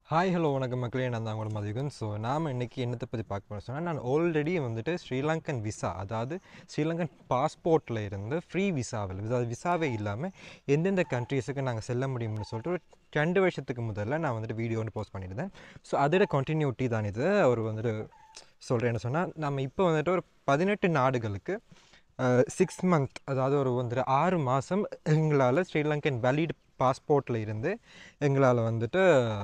hi hello வணக்கம் மக்களே நான் தான் உங்களோட மதியுகன் ஸோ நாம் இன்றைக்கி என்னத்தை பற்றி பார்க்க போகிறோம் சொன்னால் நான் ஆல்ரெடி வந்துட்டு ஸ்ரீலங்கன் விசா அதாவது ஸ்ரீலங்கன் பாஸ்போர்ட்டில் இருந்து ஃப்ரீ விசாவில் அதாவது விசாவே இல்லாமல் எந்தெந்த கண்ட்ரீஸுக்கு நாங்கள் செல்ல முடியும்னு சொல்லிட்டு ஒரு ரெண்டு வருஷத்துக்கு முதல்ல நான் வந்துட்டு வீடியோ ஒன்று போஸ்ட் பண்ணியிருந்தேன் ஸோ அதோட கண்டினியூட்டி தான் இது அவர் வந்துட்டு சொல்கிறேன் என்ன சொன்னால் நம்ம இப்போ வந்துட்டு ஒரு பதினெட்டு நாடுகளுக்கு சிக்ஸ் மந்த் அதாவது ஒரு வந்துட்டு ஆறு மாதம் எங்களால் ஸ்ரீலங்கன் வேலிட் பாஸ்போர்ட்டில் இருந்து எங்களால் வந்துட்டு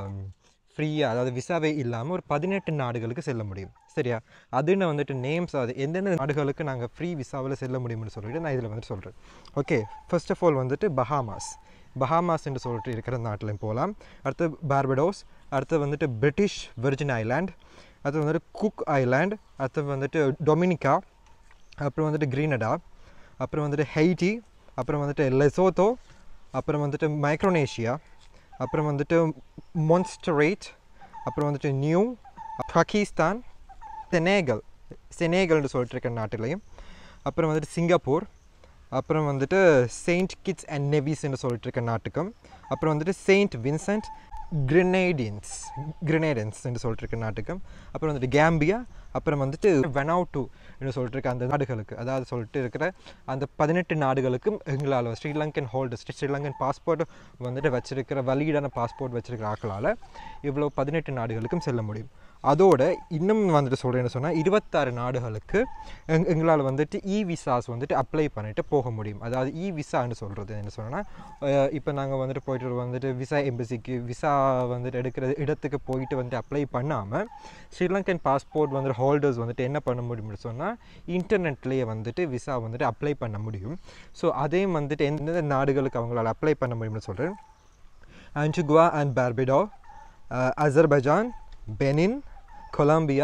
ஃப்ரீயாக அதாவது விசாவே இல்லாமல் ஒரு பதினெட்டு நாடுகளுக்கு செல்ல முடியும் சரியா அதுன்னு வந்துட்டு நேம்ஸ் அது எந்தெந்த நாடுகளுக்கு நாங்கள் ஃப்ரீ விசாவில் செல்ல முடியும்னு சொல்லிட்டு நான் இதில் வந்துட்டு சொல்கிறேன் ஓகே ஃபர்ஸ்ட் ஆஃப் ஆல் வந்துட்டு பஹாமாஸ் பஹாமாஸ் என்று சொல்லிட்டு இருக்கிற நாட்டிலையும் போகலாம் அடுத்து பார்படோஸ் அடுத்து வந்துட்டு பிரிட்டிஷ் விர்ஜின் ஐலாண்ட் அடுத்து வந்துட்டு குக் ஐலாண்ட் அடுத்து வந்துட்டு டொமினிகா அப்புறம் வந்துட்டு கிரீனடா அப்புறம் வந்துட்டு ஹெய்டி அப்புறம் வந்துட்டு லெசோத்தோ அப்புறம் வந்துட்டு மைக்ரோனேஷியா அப்புறம் வந்துட்டு மொன்ஸ்டரேட் அப்புறம் வந்துட்டு நியூ பாகிஸ்தான் செனேகல் செனேகல்னு சொல்லிட்டு இருக்கிற நாட்டிலையும் அப்புறம் வந்துட்டு சிங்கப்பூர் அப்புறம் வந்துட்டு செயின்ட் கிட்ஸ் அண்ட் நெவிஸ்ன்னு சொல்லிட்டு இருக்க நாட்டுக்கும் அப்புறம் வந்துட்டு செயின்ட் வின்சென்ட் கிரினேடியன்ஸ் கிரினேடியன்ஸ்ன்னு சொல்லிட்டு இருக்க நாட்டுக்கும் அப்புறம் வந்துட்டு கேம்பியா அப்புறம் வந்துட்டு வெனவுட்டு என்று சொல்லிட்டு இருக்க அந்த நாடுகளுக்கு அதாவது சொல்லிட்டு இருக்கிற அந்த பதினெட்டு நாடுகளுக்கும் எங்களால் ஸ்ரீலங்கன் ஹோல்டர்ஸ் ஸ்ரீலங்கன் பாஸ்போர்ட் வந்துட்டு வச்சிருக்கிற வலிடான பாஸ்போர்ட் வச்சிருக்கிற ஆக்களால் இவ்வளோ பதினெட்டு நாடுகளுக்கும் செல்ல முடியும் அதோட இன்னும் வந்துட்டு சொல்கிறேன்னு சொன்னால் இருபத்தாறு நாடுகளுக்கு எங் எங்களால் வந்துட்டு இ விசாஸ் வந்துட்டு அப்ளை பண்ணிட்டு போக முடியும் அதாவது இ விசான்னு சொல்கிறது என்ன சொன்னால் இப்போ நாங்கள் வந்துட்டு போயிட்டு வந்துட்டு விசா எம்பசிக்கு விசா வந்துட்டு எடுக்கிற இடத்துக்கு போயிட்டு வந்துட்டு அப்ளை பண்ணாமல் ஸ்ரீலங்கன் பாஸ்போர்ட் வந்துட்டு ஹோல்டர்ஸ் வந்துட்டு என்ன பண்ண முடியும்னு சொன்னால் இன்டர்நெட்லேயே வந்துட்டு விசா வந்துட்டு அப்ளை பண்ண முடியும் ஸோ அதையும் வந்துட்டு எந்தெந்த நாடுகளுக்கு அவங்களால அப்ளை பண்ண முடியும்னு சொல்கிறேன் Antigua and Barbuda Azerbaijan Benin Colombia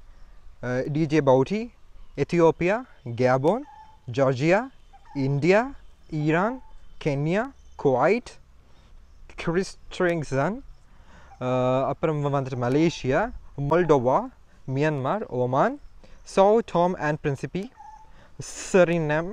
Djibouti Ethiopia Gabon Georgia India Iran Kenya Kuwait கிறிஸ்ட்ரிங்ஸன் அப்புறம் வந்துட்டு Malaysia Moldova Myanmar Oman Sao Tome and Principe Suriname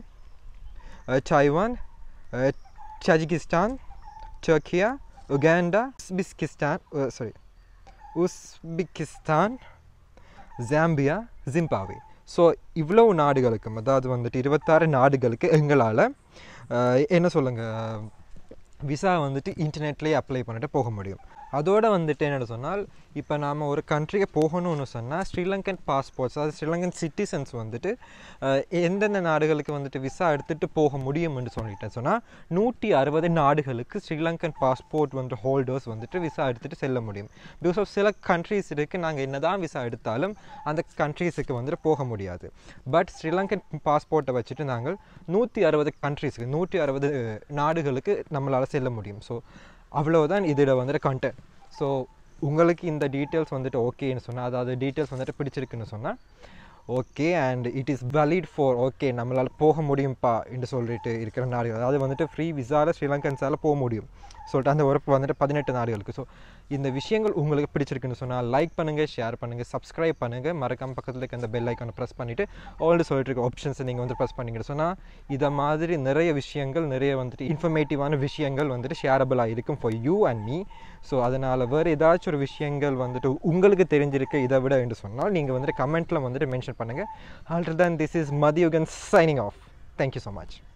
Taiwan Tajikistan Turkiye Uganda Uzbekistan sorry Uzbekistan Zambia Zimbabwe so இவ்வளோ நாடுகளுக்கும் அதாவது வந்துட்டு இருபத்தாறு நாடுகளுக்கு எங்களால் என்ன சொல்லுங்கள் விசா வந்துட்டு இன்டர்நெட்லேயே அப்ளை பண்ணிட்டு போக முடியும் அதோடு வந்துட்டு என்னென்னு சொன்னால் இப்போ நாம் ஒரு கண்ட்ரிக்கு போகணும்னு சொன்னால் ஸ்ரீலங்கன் பாஸ்போர்ட்ஸ் அதாவது ஸ்ரீலங்கன் சிட்டிசன்ஸ் வந்துட்டு எந்தெந்த நாடுகளுக்கு வந்துட்டு விசா எடுத்துகிட்டு போக முடியும்னு சொல்லிட்டேன் சொன்னால் நூற்றி அறுபது நாடுகளுக்கு ஸ்ரீலங்கன் பாஸ்போர்ட் வந்து ஹோல்டர்ஸ் வந்துட்டு விசா எடுத்துகிட்டு செல்ல முடியும் பிகாஸ் ஆஃப் சில கண்ட்ரீஸ் இருக்குது நாங்கள் என்ன தான் விசா எடுத்தாலும் அந்த கண்ட்ரீஸுக்கு வந்துட்டு போக முடியாது பட் ஸ்ரீலங்கன் பாஸ்போர்ட்டை வச்சுட்டு நாங்கள் நூற்றி அறுபது கண்ட்ரீஸுக்கு நூற்றி அறுபது நாடுகளுக்கு நம்மளால் செல்ல முடியும் ஸோ அவ்வளோதான் இதோட வந்துட்டு கண்டென்ட் ஸோ உங்களுக்கு இந்த டீட்டெயில்ஸ் வந்துட்டு ஓகேன்னு சொன்னால் அதாவது டீட்டெயில்ஸ் வந்துட்டு பிடிச்சிருக்குன்னு சொன்னால் okay and it is valid for okay நம்மளால் போக முடியும்ப்பா என்று சொல்லிட்டு இருக்கிற நாடுகள் அதாவது வந்துட்டு ஃப்ரீ விசாவில் ஸ்ரீலங்கன்ஸால் போக முடியும் சொல்லிட்டு அந்த உறப்பு வந்துட்டு பதினெட்டு நாடுகளுக்கு ஸோ இந்த விஷயங்கள் உங்களுக்கு பிடிச்சிருக்குன்னு சொன்னால் லைக் பண்ணுங்கள் ஷேர் பண்ணுங்கள் சப்ஸ்கிரைப் பண்ணுங்கள் மறக்காம பக்கத்தில் இருக்க அந்த பெல் ஐக்கானை ப்ரெஸ் பண்ணிவிட்டு ஆல்ரெடி சொல்லிட்டு இருக்க ஆப்ஷன்ஸை நீங்கள் வந்து ப்ரெஸ் பண்ணிங்கன்னு சொன்னால் இதை மாதிரி நிறைய விஷயங்கள் நிறைய வந்துட்டு இன்ஃபர்மேட்டிவான விஷயங்கள் வந்துட்டு ஷேரபிளாக இருக்கும் for you and me so அதனால் வேறு ஏதாச்சும் ஒரு விஷயங்கள் வந்துட்டு உங்களுக்கு தெரிஞ்சிருக்கு இதை விட என்று சொன்னால் நீங்கள் வந்துட்டு கமெண்ட்டில் வந்துட்டு மென்ஷன் பண்ணுங்கள் already then this is Mathiyugan signing off thank you so much